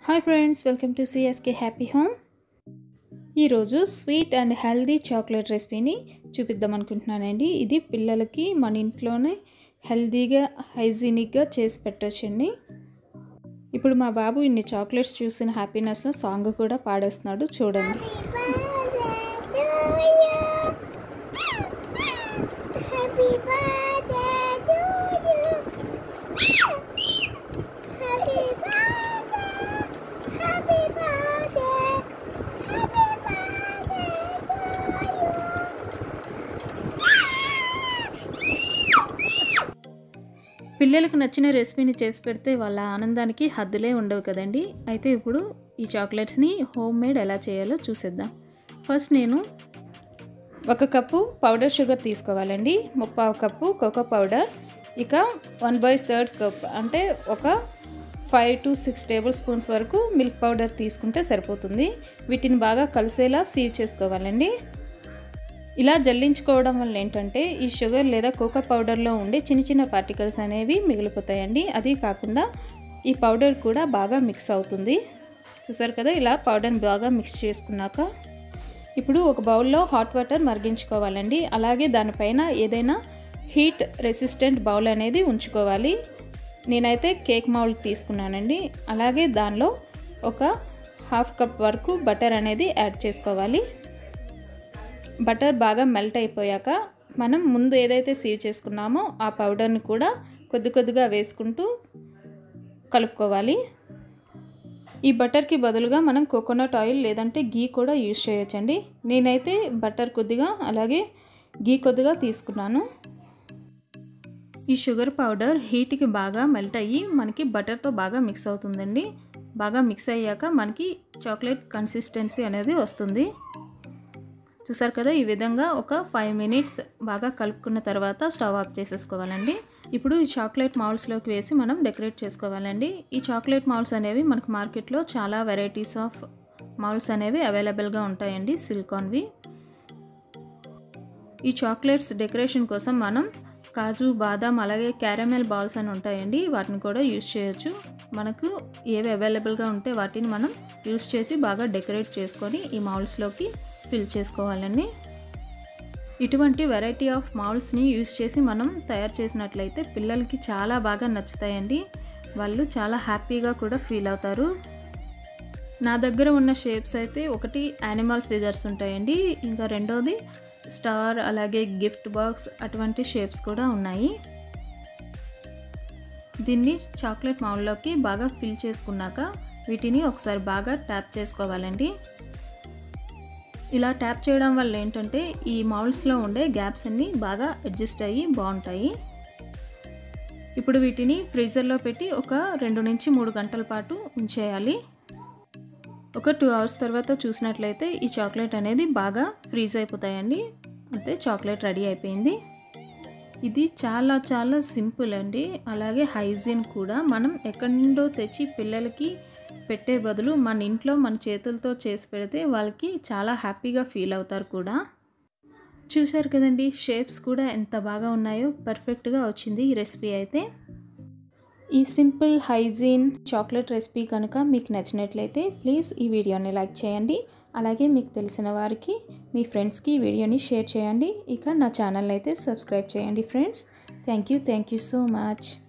Hi friends welcome to CSK happy home ఈరోజు sweet and healthy chocolate రెసిపీని చూపిద్దాం అనుకుంటున్నానండి ఇది పిల్లలకి మన ఇంట్లోనే హెల్దీగా హైజీనిక్గా చేసి పెట్టొచ్చండి ఇప్పుడు మా బాబు ఇన్ని చాక్లెట్స్ చూసిన హ్యాపీనెస్లో సాంగ్ కూడా పాడేస్తున్నాడు చూడండి Happy birthday to you. Happy birthday. Happy birthday. Happy birthday to పిల్లలకు నచ్చిన రెసిపీని చేసి పెడితే వాళ్ళ ఆనందానికి హద్దులే ఉండవు కదండి అయితే ఇప్పుడు ఈ చాక్లెట్స్ని హోమ్ మేడ్ ఎలా చేయాలో చూసేద్దాం ఫస్ట్ నేను ఒక కప్పు పౌడర్ షుగర్ తీసుకోవాలండి ముప్పావు కప్పు కోకో పౌడర్ ఇక వన్ బై థర్డ్ కప్ అంటే ఒక five to six tablespoons వరకు మిల్క్ పౌడర్ తీసుకుంటే సరిపోతుంది వీటిని బాగా కలిసేలా సీవ్ చేసుకోవాలండి ఇలా జల్లించుకోవడం వల్ల ఏంటంటే ఈ షుగర్ లేదా కోకో పౌడర్లో ఉండే చిన్న చిన్న పార్టికల్స్ అనేవి మిగిలిపోతాయండి అది కాకుండా ఈ పౌడర్ కూడా బాగా మిక్స్ అవుతుంది చూసారు కదా ఇలా పౌడర్ని బాగా మిక్స్ చేసుకున్నాక ఇప్పుడు ఒక బౌల్లో హాట్ వాటర్ మరిగించుకోవాలండి అలాగే దానిపైన ఏదైనా హీట్ రెసిస్టెంట్ బౌల్ అనేది ఉంచుకోవాలి నేనైతే కేక్ మౌల్డ్ తీసుకున్నానండి అలాగే దానిలో ఒక హాఫ్ కప్ వరకు బటర్ అనేది యాడ్ చేసుకోవాలి బటర్ బాగా మెల్ట్ అయిపోయాక మనం ముందు ఏదైతే సీవ్ చేసుకున్నామో ఆ పౌడర్ని కూడా కొద్ది కొద్దిగా వేసుకుంటూ కలుపుకోవాలి ఈ బటర్కి బదులుగా మనం కోకోనట్ ఆయిల్ లేదంటే గీ కూడా యూజ్ చేయొచ్చండి నేనైతే బటర్ కొద్దిగా అలాగే గీ కొద్దిగా తీసుకున్నాను ఈ షుగర్ పౌడర్ హీట్కి బాగా మెల్ట్ అయ్యి మనకి బటర్తో బాగా మిక్స్ అవుతుందండి బాగా మిక్స్ అయ్యాక మనకి చాక్లెట్ కన్సిస్టెన్సీ అనేది వస్తుంది చూసారు కదా ఈ విధంగా ఒక ఫైవ్ మినిట్స్ బాగా కలుపుకున్న తర్వాత స్టవ్ ఆఫ్ చేసేసుకోవాలండి ఇప్పుడు ఈ చాక్లెట్ మౌల్స్లోకి వేసి మనం డెకరేట్ చేసుకోవాలండి ఈ చాక్లెట్ మౌల్స్ అనేవి మనకు మార్కెట్లో చాలా వెరైటీస్ ఆఫ్ మౌల్స్ అనేవి అవైలబుల్గా ఉంటాయండి సిలికాన్వి ఈ చాక్లెట్స్ డెకరేషన్ కోసం మనం కాజు బాదాం అలాగే క్యారమెల్ బాల్స్ అని ఉంటాయండి వాటిని కూడా యూజ్ చేయొచ్చు మనకు ఏవి అవైలబుల్గా ఉంటే వాటిని మనం యూజ్ చేసి బాగా డెకరేట్ చేసుకొని ఈ మౌల్స్లోకి ఫిల్ చేసుకోవాలండి ఇటువంటి వెరైటీ ఆఫ్ మౌల్స్ని యూజ్ చేసి మనం తయారు చేసినట్లయితే పిల్లలకి చాలా బాగా నచ్చుతాయండి వాళ్ళు చాలా హ్యాపీగా కూడా ఫీల్ అవుతారు నా దగ్గర ఉన్న షేప్స్ అయితే ఒకటి యానిమల్ ఫిగర్స్ ఉంటాయండి ఇంకా రెండోది స్టార్ అలాగే గిఫ్ట్ బాక్స్ అటువంటి షేప్స్ కూడా ఉన్నాయి దీన్ని చాక్లెట్ మౌల్లోకి బాగా ఫిల్ చేసుకున్నాక వీటిని ఒకసారి బాగా ట్యాప్ చేసుకోవాలండి ఇలా ట్యాప్ చేయడం వల్ల ఏంటంటే ఈ మౌల్స్లో ఉండే గ్యాప్స్ అన్నీ బాగా అడ్జస్ట్ అయ్యి బాగుంటాయి ఇప్పుడు వీటిని ఫ్రీజర్లో పెట్టి ఒక రెండు నుంచి మూడు గంటల పాటు ఉంచేయాలి ఒక టూ అవర్స్ తర్వాత చూసినట్లయితే ఈ చాక్లెట్ అనేది బాగా ఫ్రీజ్ అయిపోతాయండి అంతే చాక్లెట్ రెడీ అయిపోయింది ఇది చాలా చాలా సింపుల్ అండి అలాగే హైజీన్ కూడా మనం ఎక్కడి నుండో తెచ్చి పిల్లలకి పెట్టే బదులు మన ఇంట్లో మన చేతులతో చేసి పెడితే వాళ్ళకి చాలా హ్యాపీగా ఫీల్ అవుతారు కూడా చూశారు కదండి షేప్స్ కూడా ఎంత బాగా ఉన్నాయో పర్ఫెక్ట్గా వచ్చింది ఈ రెసిపీ అయితే ఈ సింపుల్ హైజీన్ చాక్లెట్ రెసిపీ కనుక మీకు నచ్చినట్లయితే ప్లీజ్ ఈ వీడియోని లైక్ చేయండి అలాగే మీకు తెలిసిన వారికి మీ ఫ్రెండ్స్కి ఈ వీడియోని షేర్ చేయండి ఇక నా ఛానల్ అయితే సబ్స్క్రైబ్ చేయండి friends thank you thank you so much